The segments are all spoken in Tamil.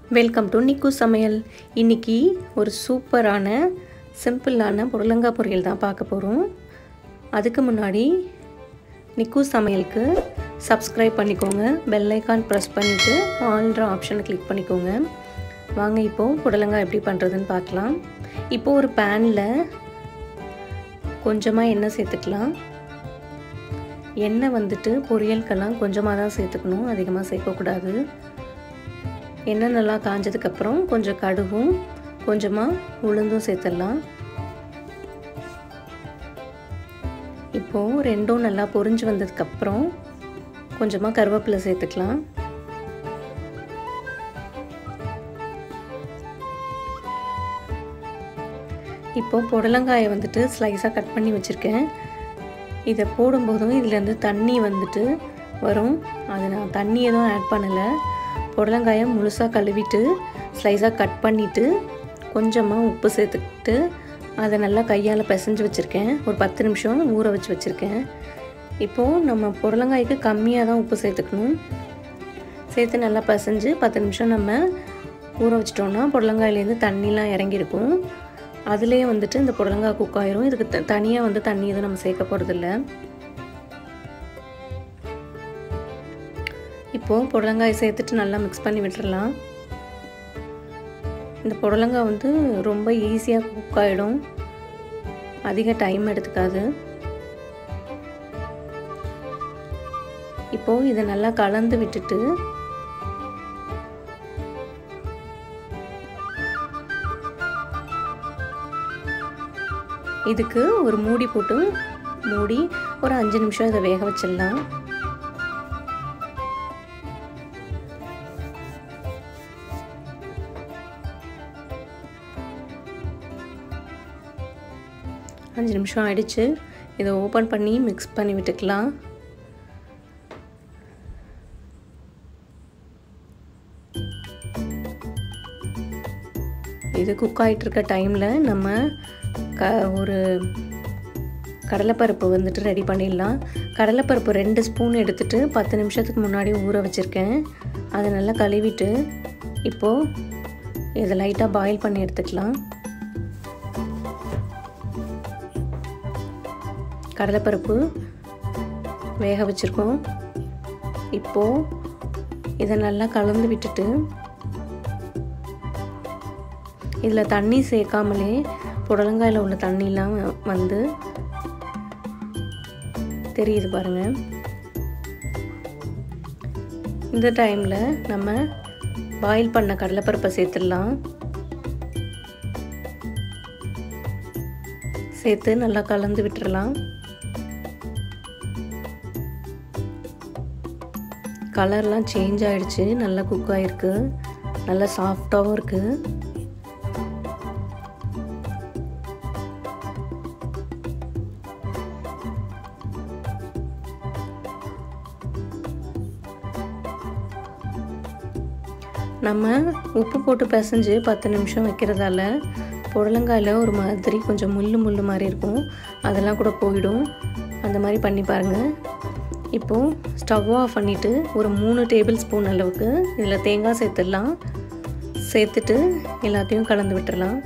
வெல்கம் டு நிக்கு சமையல் இன்னைக்கு ஒரு சூப்பரான சிம்பிளான புடலங்காய் பொரியல் தான் பார்க்க போகிறோம் அதுக்கு முன்னாடி நிக்கு சமையலுக்கு சப்ஸ்கிரைப் பண்ணிக்கோங்க பெல் ஐக்கான் ப்ரெஸ் பண்ணிவிட்டு ஆல்ன்ற ஆப்ஷனை கிளிக் பண்ணிக்கோங்க வாங்க இப்போது புடலங்காய் எப்படி பண்ணுறதுன்னு பார்க்கலாம் இப்போது ஒரு பேனில் கொஞ்சமாக எண்ணெய் சேர்த்துக்கலாம் எண்ணெய் வந்துட்டு பொரியலுக்கெல்லாம் கொஞ்சமாக தான் சேர்த்துக்கணும் அதிகமாக சேர்க்கக்கூடாது எண்ணெய் நல்லா காஞ்சதுக்கப்புறம் கொஞ்சம் கடுகும் கொஞ்சமாக உளுந்தும் சேர்த்துடலாம் இப்போது ரெண்டும் நல்லா பொரிஞ்சு வந்ததுக்கப்புறம் கொஞ்சமாக கருவேப்பிலை சேர்த்துக்கலாம் இப்போது புடலங்காயை வந்துட்டு ஸ்லைஸாக கட் பண்ணி வச்சுருக்கேன் இதை போடும்போதும் இதுலேருந்து தண்ணி வந்துட்டு வரும் அது நான் தண்ணி எதுவும் ஆட் பண்ணலை புடலங்காயை முழுசாக கழுவிட்டு ஸ்லைஸாக கட் பண்ணிவிட்டு கொஞ்சமாக உப்பு சேர்த்துக்கிட்டு அதை நல்லா கையால் பிசைஞ்சு வச்சுருக்கேன் ஒரு பத்து நிமிஷம் ஊற வச்சு வச்சுருக்கேன் இப்போது நம்ம புடலங்காய்க்கு கம்மியாக தான் உப்பு சேர்த்துக்கணும் சேர்த்து நல்லா பிசைஞ்சு பத்து நிமிஷம் நம்ம ஊற வச்சிட்டோன்னா புடலங்காயிலேருந்து தண்ணிலாம் இறங்கியிருக்கும் அதுலேயே வந்துட்டு இந்த புடலங்காய் குக் ஆயிரும் இதுக்கு த தனியாக வந்து தண்ணி எதுவும் நம்ம சேர்க்க போகிறதில்ல இப்போது புடலங்காய் சேர்த்துட்டு நல்லா மிக்ஸ் பண்ணி விட்டுறலாம் இந்த புடலங்காய் வந்து ரொம்ப ஈஸியாக குக் ஆகிடும் அதிக டைம் எடுத்துக்காது இப்போது இதை நல்லா கலந்து விட்டுட்டு இதுக்கு ஒரு மூடி போட்டு மூடி ஒரு அஞ்சு நிமிஷம் இதை வேக வச்சிடலாம் அஞ்சு நிமிஷம் ஆயிடுச்சு இதை ஓப்பன் பண்ணி மிக்ஸ் பண்ணி விட்டுக்கலாம் இது குக் ஆகிட்டு இருக்க டைமில் நம்ம க ஒரு கடலைப்பருப்பு வந்துட்டு ரெடி பண்ணிடலாம் கடலைப்பருப்பு ரெண்டு ஸ்பூன் எடுத்துகிட்டு பத்து நிமிஷத்துக்கு முன்னாடி ஊற வச்சுருக்கேன் அதை நல்லா கழுவிட்டு இப்போது இதை லைட்டாக பாயில் பண்ணி எடுத்துக்கலாம் கடலைப்பருப்பு வேக வச்சுருக்கோம் இப்போது இதை நல்லா கலந்து விட்டுட்டு இதில் தண்ணி சேர்க்காமலே புடலங்காயில் உள்ள தண்ணிலாம் வந்து தெரியுது பாருங்கள் இந்த டைமில் நம்ம பாயில் பண்ண கடலைப்பருப்பை சேர்த்துடலாம் சேர்த்து நல்லா கலந்து விட்டுறலாம் கலர்லாம் சேஞ்ச் ஆகிடுச்சு நல்லா குக் ஆகிருக்கு நல்லா சாஃப்டாகவும் இருக்குது நம்ம உப்பு போட்டு பிசைஞ்சு பத்து நிமிஷம் வைக்கிறதால புடலங்காயில் ஒரு மாதிரி கொஞ்சம் முள் முள் மாதிரி இருக்கும் அதெல்லாம் கூட போயிடும் அந்த மாதிரி பண்ணி பாருங்கள் இப்போது ஸ்டவ் ஆஃப் பண்ணிவிட்டு ஒரு மூணு டேபிள் ஸ்பூன் அளவுக்கு இதில் தேங்காய் சேர்த்துடலாம் சேர்த்துட்டு எல்லாத்தையும் கலந்து விட்டுடலாம்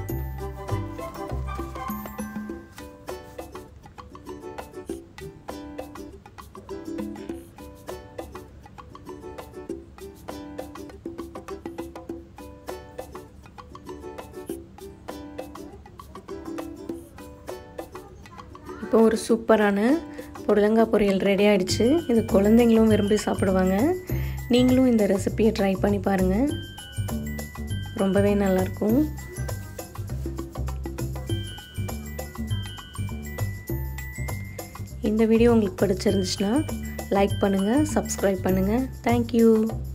இப்போ ஒரு சூப்பரான புடலங்காய் பொரியல் ரெடி ஆகிடுச்சு இது குழந்தைங்களும் விரும்பி சாப்பிடுவாங்க நீங்களும் இந்த ரெசிப்பியை ட்ரை பண்ணி பாருங்கள் ரொம்பவே நல்லாயிருக்கும் இந்த வீடியோ உங்களுக்கு பிடிச்சிருந்துச்சுன்னா லைக் பண்ணுங்கள் சப்ஸ்கிரைப் பண்ணுங்கள் தேங்க்யூ